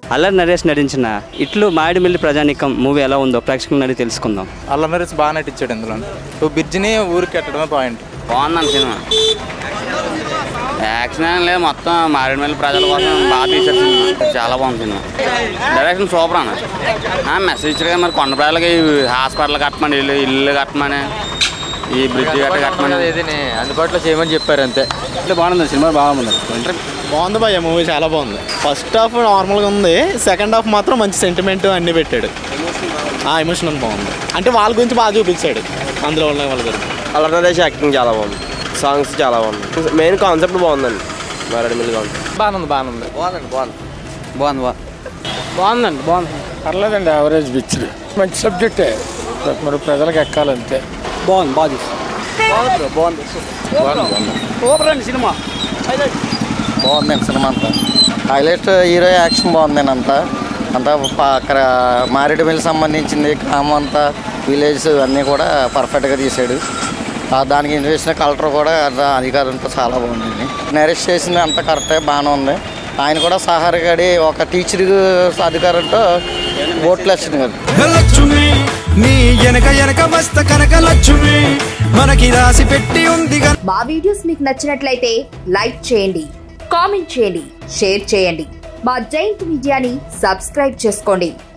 అల్లరి నరేష్ నటించిన ఇట్లు మామిడిమిల్లి ప్రజానికం మూవీ ఎలా ఉందో ప్రేక్షకులను అడిగి తెలుసుకుందాం అల్ల నరేష్ బాగా నటించాడు ఇందులో ఓ బ్రిడ్జిని ఊరికి కట్టడమే పాయింట్ బాగుందండి సినిమా యాక్షన్ ఏం లేదు మొత్తం మారేడుమల్లి ప్రజల కోసం బాగా తీశారు సినిమా చాలా బాగుంది సినిమా డైరెక్షన్ సూపర్ అన్న మెసేజ్ ఇచ్చారు కదా మరి కొండ ప్రజలకి హాస్పిటల్ కట్టమని ఇల్లు ఇల్లు కట్టమని ఈ బ్రిడ్జ్ గట్ట కట్టమని ఏదైనా అందుబాటులో చేయమని చెప్పారు అంతే బాగుంది సినిమా బాగుంది బాగుంది భయ్య మూవీ చాలా బాగుంది ఫస్ట్ హాఫ్ నార్మల్గా ఉంది సెకండ్ హాఫ్ మాత్రం మంచి సెంటిమెంట్ అన్ని పెట్టాడు ఆ ఎమోషనల్ బాగుంది అంటే వాళ్ళ గురించి బాగా చూపించాడు అందులో ఉన్న వాళ్ళ గురించి అల్లర్నదేశ్ యాక్టింగ్ చాలా బాగుంది సాంగ్స్ చాలా బాగుంది మెయిన్ కాన్సెప్ట్ బాగుందండి మారేడుమిల్లి కాన్సెప్ట్ బాగుంది బాగుంది బాగుందండి బాగుంది బాగుంది బాగుంది బాగుందండి బాగుంది పర్లేదండి యావరేజ్ పిక్చర్ మంచి సబ్జెక్టే మరి ప్రజలకు ఎక్కాలంతే బాగుంది బాగా సూపర్ అండి సినిమా బాగుందండి సినిమా అంతా హైలైట్ హీరో యాక్షన్ బాగుందండి అంతా అంతా ప- అక్కడ మారేడుమిల్లి సంబంధించింది గ్రామం అంతా విలేజ్ అన్నీ కూడా పర్ఫెక్ట్గా తీసాడు ఆ దానికి చేసిన కలర్ కూడా అంతా అధికారంతో చాలా బాగుందండి నరేష్ చేసింది అంత కరెక్టే బాగానే ఉంది ఆయన కూడా సహారగడి ఒక టీచర్ అధికారంతో ఓట్లు వచ్చింది కదా లక్ష్మి నీ వెనక వెనక మస్త కనక లక్ష్మి మనకి రాసి పెట్టి ఉంది మా వీడియోస్ మీకు నచ్చినట్లయితే లైక్ చేయండి కామెంట్ చేయండి షేర్ చేయండి మా జైంట్ మీడియాని సబ్స్క్రైబ్ చేసుకోండి